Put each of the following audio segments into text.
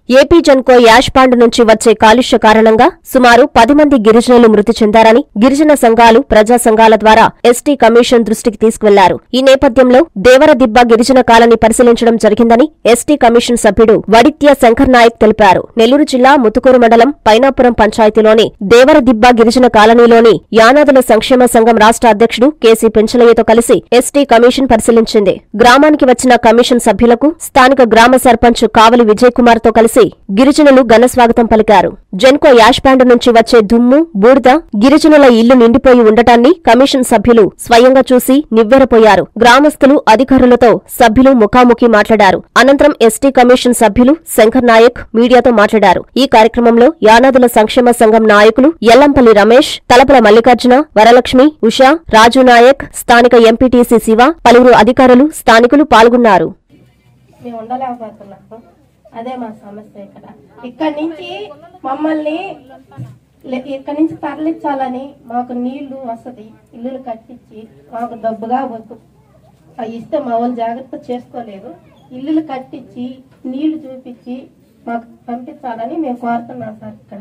AP Genco ash pond నుంచి వచ్చే కాలుష్య కారణంగా సుమారు పది మంది గిరిజనులు మృతి చెందారని గిరిజన సంఘాలు ప్రజా సంఘాల ద్వారా ఎస్టీ కమిషన్ దృష్టికి తీసుకువెళ్లారు ఈ నేపథ్యంలో దేవరదిబ్బ గిరిజన కాలనీ పరిశీలించడం జరిగిందని ఎస్టీ కమిషన్ సభ్యుడు వడిత్య శంకర్ నాయక్ తెలిపారు నెల్లూరు జిల్లా ముతుకూరు మండలం పైనాపురం పంచాయతీలోని దేవరదిబ్బ గిరిజన కాలనీలోని యానాదుల సంక్షేమ సంఘం రాష్ట్ర అధ్యక్షుడు కేసీ పెంచలయ్యతో కలిసి ఎస్టీ కమిషన్ పరిశీలించింది గ్రామానికి వచ్చిన కమిషన్ సభ్యులకు స్థానిక గ్రామ సర్పంచ్ కావలి విజయ్ కుమార్ తో కలిసి గిరిజనులు ఘన స్వాగతం పలికారు జెన్కో యాష్ బ్యాండ్ నుంచి వచ్చే దుమ్ము బూడిద గిరిజనుల ఇల్లు నిండిపోయి ఉండటాన్ని కమిషన్ సభ్యులు స్వయంగా చూసి నివ్వెరపోయారు గ్రామస్తులు అధికారులతో సభ్యులు ముఖాముఖి మాట్లాడారు అనంతరం ఎస్టీ కమిషన్ సభ్యులు శంకర్ నాయక్ మీడియాతో మాట్లాడారు ఈ కార్యక్రమంలో యానాదుల సంక్షేమ సంఘం నాయకులు ఎల్లంపల్లి రమేష్ తలపల మల్లికార్జున వరలక్ష్మి ఉషా రాజు నాయక్ స్థానిక ఎంపీటీసీ శివ పలువురు అధికారులు స్థానికులు పాల్గొన్నారు మేము ఉండలేకపోతున్నాము అదే మా సమస్య ఇక్కడ ఇక్కడ నుంచి మమ్మల్ని లే- ఇక్కడ నుంచి తరలించాలని మాకు నీళ్లు వసతి ఇల్లులు కట్టించి మాకు డబ్బుగా వద్దు అవి ఇస్తే మా వాళ్ళు జాగ్రత్త చేసుకోలేదు ఇల్లులు కట్టించి నీళ్లు చూపించి మాకు పంపించాలని మేము కోరుతున్నాం సార్ ఇక్కడ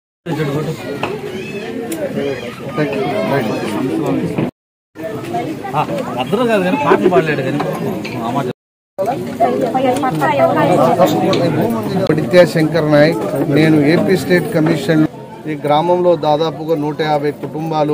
అద్దరు కాదు కానీ పాటలు పాడలేడు కానీ అమ్మ పడిత్యా శంకర్ నాయక్ నేను ఏపీ స్టేట్ కమిషన్ ఈ గ్రామంలో దాదాపుగా నూట యాభై కుటుంబాలు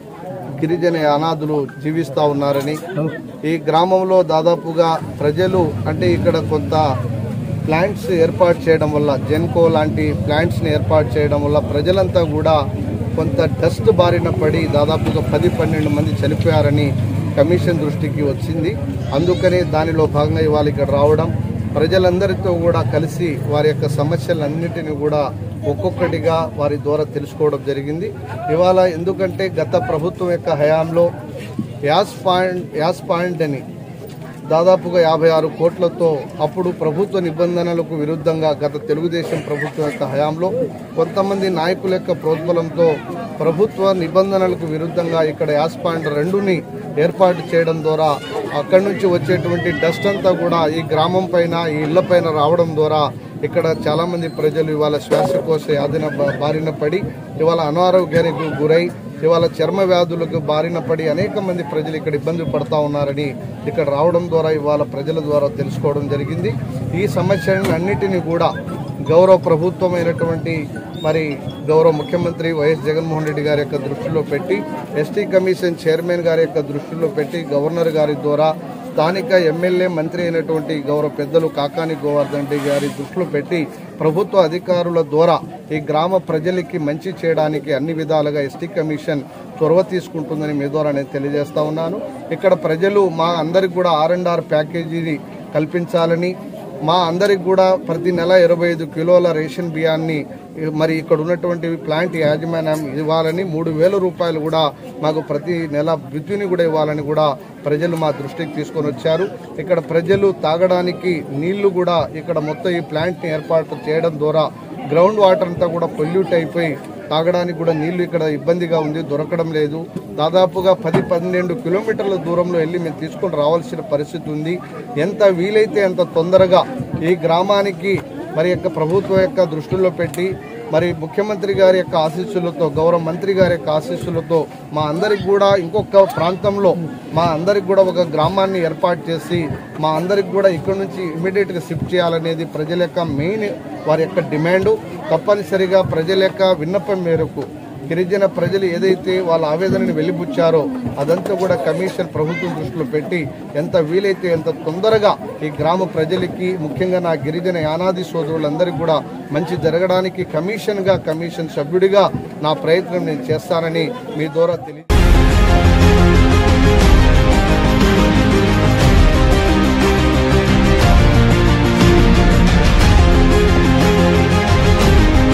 గిరిజన అనాథులు జీవిస్తూ ఉన్నారని ఈ గ్రామంలో దాదాపుగా ప్రజలు అంటే ఇక్కడ కొంత ప్లాంట్స్ ఏర్పాటు చేయడం వల్ల జెన్కో లాంటి ప్లాంట్స్ని ఏర్పాటు చేయడం వల్ల ప్రజలంతా కూడా కొంత డస్ట్ బారిన పడి దాదాపుగా పది పన్నెండు మంది చనిపోయారని కమిషన్ దృష్టికి వచ్చింది అందుకనే దానిలో భాగంగా ఇవాళ ఇక్కడ రావడం ప్రజలందరితో కూడా కలిసి వారి యొక్క సమస్యలన్నిటిని కూడా ఒక్కొక్కటిగా వారి ద్వారా తెలుసుకోవడం జరిగింది ఇవాళ ఎందుకంటే గత ప్రభుత్వం యొక్క హయాంలో యాస్ పాయింట్ యాస్ పాయింట్ అని దాదాపుగా యాభై ఆరు కోట్లతో అప్పుడు ప్రభుత్వ నిబంధనలకు విరుద్ధంగా గత తెలుగుదేశం ప్రభుత్వం యొక్క హయాంలో కొంతమంది నాయకుల యొక్క ప్రోద్బలంతో ప్రభుత్వ నిబంధనలకు విరుద్ధంగా ఇక్కడ యాస్ పాయింట్ రెండుని ఏర్పాటు చేయడం ద్వారా అక్కడి నుంచి వచ్చేటువంటి డస్ట్ అంతా కూడా ఈ గ్రామం పైన ఈ ఇళ్ల పైన రావడం ద్వారా ఇక్కడ చాలా మంది ప్రజలు ఇవాళ శ్వాసకోశ వ్యాధిన బా- బారిన పడి ఇవాళ అనారోగ్యానికి గురై ఇవాళ చర్మ వ్యాధులకు బారిన పడి అనేక మంది ప్రజలు ఇక్కడ ఇబ్బంది పడతా ఉన్నారని ఇక్కడ రావడం ద్వారా ఇవాళ ప్రజల ద్వారా తెలుసుకోవడం జరిగింది ఈ సమస్యలను అన్నిటినీ కూడా గౌరవ ప్రభుత్వమైనటువంటి మరి గౌరవ ముఖ్యమంత్రి వైఎస్ జగన్మోహన్ రెడ్డి గారి యొక్క దృష్టిలో పెట్టి ఎస్టీ కమిషన్ చైర్మన్ గారి యొక్క దృష్టిలో పెట్టి గవర్నర్ గారి ద్వారా స్థానిక ఎమ్మెల్యే మంత్రి అయినటువంటి గౌరవ పెద్దలు కాకాని గోవర్ధన్ రెడ్డి గారి దృష్టిలో పెట్టి ప్రభుత్వ అధికారుల ద్వారా ఈ గ్రామ ప్రజలకి మంచి చేయడానికి అన్ని విధాలుగా ఎస్టీ కమిషన్ చొరవ తీసుకుంటుందని మీ ద్వారా నేను తెలియజేస్తా ఉన్నాను ఇక్కడ ప్రజలు మా అందరికి కూడా ఆర్ అండ్ ఆర్ ప్యాకేజీని కల్పించాలని మా అందరికి కూడా ప్రతి నెల ఇరవై ఐదు కిలోల రేషన్ బియ్యాన్ని మరి ఇక్కడ ఉన్నటువంటి ప్లాంట్ యాజమాన్యం ఇవ్వాలని మూడు వేల రూపాయలు కూడా మాకు ప్రతి నెల విద్యుని కూడా ఇవ్వాలని కూడా ప్రజలు మా దృష్టికి తీసుకొని వచ్చారు ఇక్కడ ప్రజలు తాగడానికి నీళ్లు కూడా ఇక్కడ మొత్తం ఈ ప్లాంట్ని ఏర్పాటు చేయడం ద్వారా గ్రౌండ్ వాటర్ అంతా కూడా పొల్యూట్ అయిపోయి తాగడానికి కూడా నీళ్లు ఇక్కడ ఇబ్బందిగా ఉంది దొరకడం లేదు దాదాపుగా పది పన్నెండు కిలోమీటర్ల దూరంలో వెళ్ళి మేము తీసుకొని రావాల్సిన పరిస్థితి ఉంది ఎంత వీలైతే అంత తొందరగా ఈ గ్రామానికి మరి యొక్క ప్రభుత్వం యొక్క దృష్టిలో పెట్టి మరి ముఖ్యమంత్రి గారి యొక్క ఆశీస్సులతో గౌరవ మంత్రి గారి యొక్క ఆశీస్సులతో మా అందరికి కూడా ఇంకొక ప్రాంతంలో మా అందరికి కూడా ఒక గ్రామాన్ని ఏర్పాటు చేసి మా అందరికి కూడా ఇక్కడ నుంచి ఇమీడియట్గా షిఫ్ట్ చేయాలనేది ప్రజల యొక్క మెయిన్ వారి యొక్క డిమాండు తప్పనిసరిగా ప్రజల యొక్క విన్నపం మేరకు గిరిజన ప్రజలు ఏదైతే వాళ్ళ ఆవేదనని వెలిబుచ్చారో అదంతా కూడా కమిషన్ ప్రభుత్వం దృష్టిలో పెట్టి ఎంత వీలైతే ఎంత తొందరగా ఈ గ్రామ ప్రజలకి ముఖ్యంగా నా గిరిజన యానాది సోదరులందరికీ కూడా మంచి జరగడానికి కమిషన్గా కమిషన్ సభ్యుడిగా నా ప్రయత్నం నేను చేస్తానని మీ ద్వారా తెలియ